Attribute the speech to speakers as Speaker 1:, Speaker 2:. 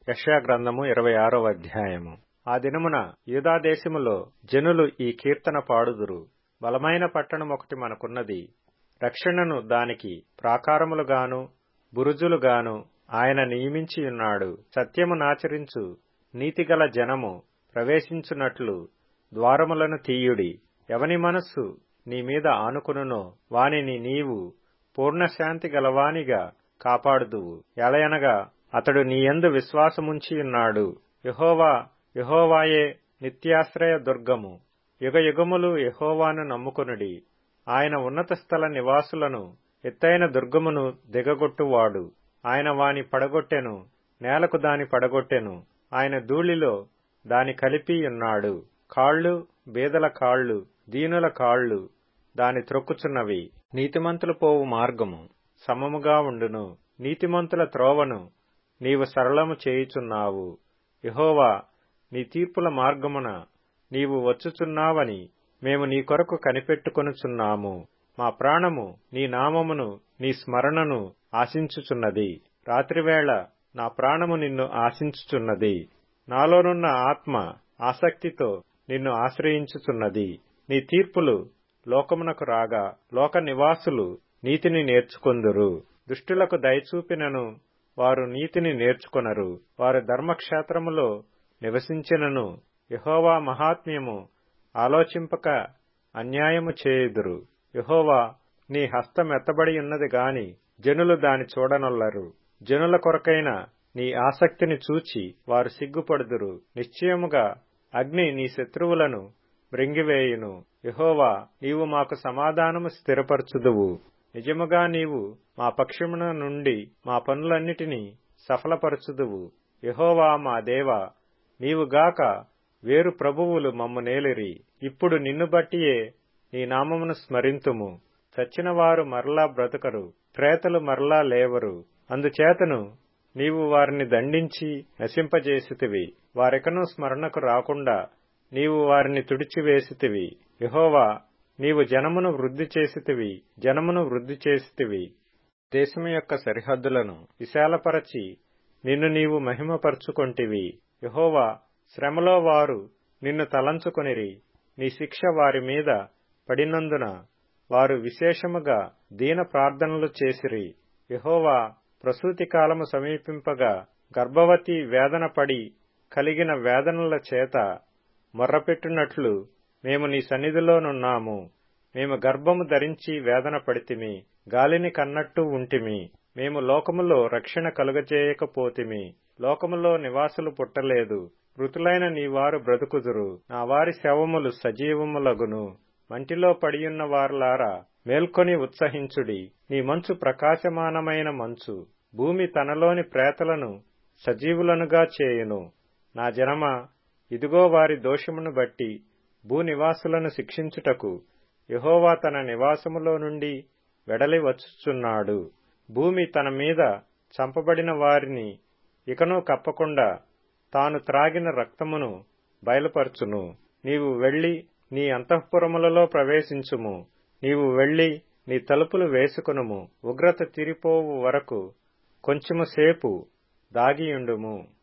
Speaker 1: యెషయా గ్రంథము ఇరవై ఆరవ అధ్యాయము ఆ దినమున యూదాదేశములో జనులు ఈ కీర్తన పాడుదురు బలమైన పట్టణం ఒకటి మనకున్నది రక్షణను దానికి ప్రాకారములుగాను బురుజులుగాను ఆయన నియమించియున్నాడు సత్యము నాచరించు నీతిగల జనము ప్రవేశించునట్లు ద్వారములను తీయుడి ఎవని మనస్సు నీ మీద ఆనుకునునో వానిని నీవు పూర్ణశాంతి గలవానిగా కాపాడుదువు ఎలయనగా అతడు నీయందు విశ్వాసముంచియున్నాడు యహోవా యహోవాయే నిత్యాశ్రయ దుర్గము యుగయుగములు యహోవాను నమ్ముకొనుడి ఆయన ఉన్నత స్థల నివాసులను ఎత్తైన దుర్గమును దిగగొట్టువాడు ఆయన వాని పడగొట్టెను నేలకు దాని పడగొట్టెను ఆయన ధూళిలో దాని కలిపియున్నాడు కాళ్ళు బీదల కాళ్ళు దీనుల కాళ్ళు దాని త్రొక్కుచున్నవి నీతిమంతులు పోవు మార్గము సమముగా ఉండును నీతిమంతుల త్రోవను నీవు సరళము చేయుచున్నావు యహోవా నీ తీర్పుల మార్గమున నీవు వచ్చుచున్నావని మేము నీ కొరకు కనిపెట్టుకొనుచున్నాము మా ప్రాణము నీ నామమును నీ స్మరణను ఆశించుచున్నది రాత్రివేళ నా ప్రాణము నిన్ను ఆశించుచున్నది నాలోనున్న ఆత్మ ఆసక్తితో నిన్ను ఆశ్రయించుచున్నది నీ తీర్పులు లోకమునకు రాగా లోక నివాసులు నీతిని నేర్చుకొందురు దుష్టులకు దయచూపినను వారు నీతిని నేర్చుకొనరు వారు ధర్మక్షేత్రములో నివసించినను యహోవా మహాత్మ్యము ఆలోచింపక అన్యాయము చేయుదురు యహోవా నీ హస్తం ఎత్తబడి ఉన్నది గాని జనులు దాని చూడనొల్లరు జనుల కొరకైన నీ ఆసక్తిని చూచి వారు సిగ్గుపడుదురు నిశ్చయముగా అగ్ని నీ శత్రువులను మృంగివేయును యహోవా నీవు మాకు సమాధానము స్థిరపరచుదువు నిజముగా నీవు మా పక్షమున నుండి మా పనులన్నిటినీ సఫలపరచుదువు యహోవా మా దేవ నీవుగాక వేరు ప్రభువులు మమ్ము నేలిరి ఇప్పుడు నిన్ను బట్టియే నీ నామమును స్మరింతుము చచ్చిన వారు మరలా బ్రతుకరు ప్రేతలు మరలా లేవరు అందుచేతను నీవు వారిని దండించి నశింపజేసితివి వారెకనూ స్మరణకు రాకుండా నీవు వారిని తుడిచివేసితివి యహోవా నీవు జనమును వృద్ధి చేసితివి జనమును వృద్ధి చేసితివి దేశము యొక్క సరిహద్దులను విశాలపరచి నిన్ను నీవు మహిమపరుచుకొంటివి యహోవా శ్రమలో వారు నిన్ను తలంచుకొనిరి నీ శిక్ష వారి మీద పడినందున వారు విశేషముగా దీన ప్రార్థనలు చేసిరి యహోవా ప్రసూతి కాలము సమీపింపగా గర్భవతి వేదన పడి కలిగిన వేదనల చేత మొర్రపెట్టునట్లు మేము నీ సన్నిధిలోనున్నాము మేము గర్భము ధరించి వేదన పడితిమి గాలిని కన్నట్టు ఉంటిమి మేము లోకములో రక్షణ కలుగజేయకపోతిమి లోకములో నివాసులు పుట్టలేదు మృతులైన నీ వారు బ్రతుకుదురు నా వారి శవములు సజీవములగును మంటిలో పడియున్న వారులారా మేల్కొని ఉత్సహించుడి నీ మంచు ప్రకాశమానమైన మంచు భూమి తనలోని ప్రేతలను సజీవులనుగా చేయును నా జనమ ఇదిగో వారి దోషమును బట్టి భూనివాసులను శిక్షించుటకు యహోవా తన నివాసములో నుండి వెడలి వచ్చుచున్నాడు భూమి తన మీద చంపబడిన వారిని ఇకనూ కప్పకుండా తాను త్రాగిన రక్తమును బయలుపరచును నీవు వెళ్లి నీ అంతఃపురములలో ప్రవేశించుము నీవు వెళ్లి నీ తలుపులు వేసుకునుము ఉగ్రత తిరిపోవు వరకు కొంచెము సేపు దాగియుండుము